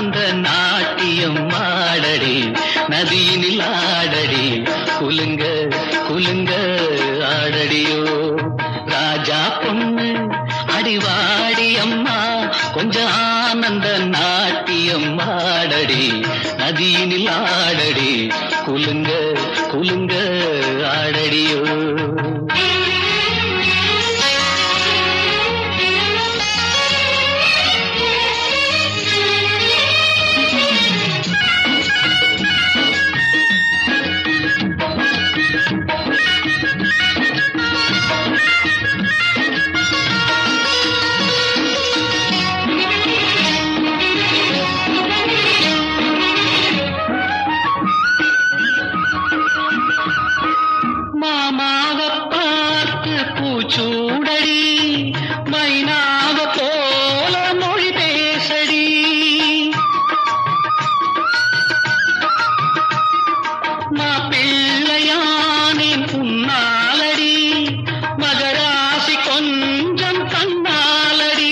ஆனந்த நாட்டியம் ஆடடி நதியினில் ஆடடி குலுங்க குலுங்க ஆடடியோ ராஜா பொண்ணு அடிவாடி அம்மா கொஞ்சம் ஆனந்த நாட்டியம் ஆடடி நதியினில் ஆடடி குலுங்க குலுங்க ஆடடியோ மாமாவ பார்த்து பூச்சூடடி மைனாவ போல மொழி பேசடி மாப்பிள்ளையானேன் புன்னாலடி மகராசி கொஞ்சம் கண்ணாலடி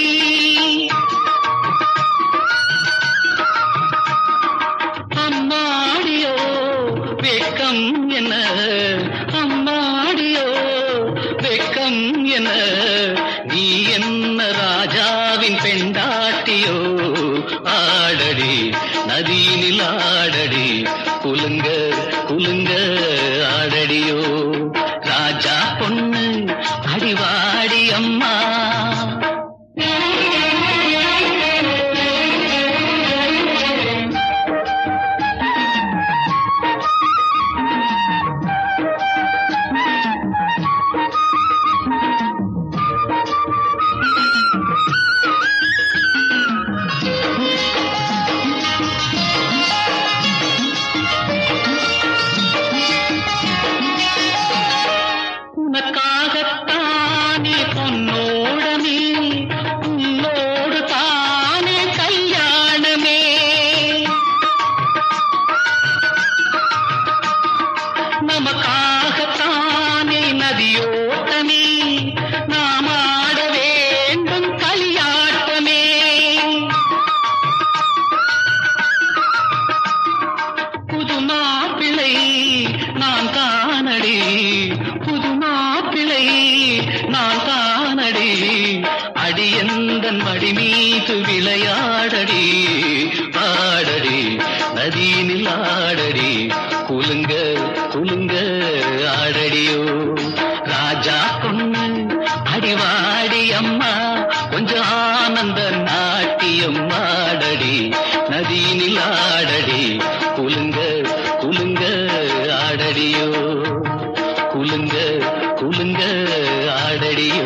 அம்மாடியோ வெக்கம் என்ன அம்மாடியோ வெக்கம் என்ன நீ என்ன ராஜாவின் பெண்டாட்டியோ ஆடடி நதியினில் ஆடடி குலுங்க குலுங்க ஆடடியோ ராஜா பொண்ணு அடிவாடி அம்மா உனக்காகத்தானே பொன்னோடமே உன்னோடு தானே கல்யாணமே நமக்காகத்தானே நதியோட்டமே நாம் ஆட வேண்டும் களியாட்டமே புது மாப்பிள்ளை நான் தானடி புது மாப்பிள்ளை நான் தானடி அடியந்தன் மடி மீது விளையாடடி ஆடடி நதியினில் ஆடடி குலுங்க குலுங்க ஆடடியோ ராஜா பொண்ணு அடிவாடி அம்மா கொஞ்சம் ஆனந்த நாட்டியம் ஆடடி நதியினில் ஆடடி குலுங்க குலுங்க ஆடடியோ குலுங்க குலுங்க ஆடடியோ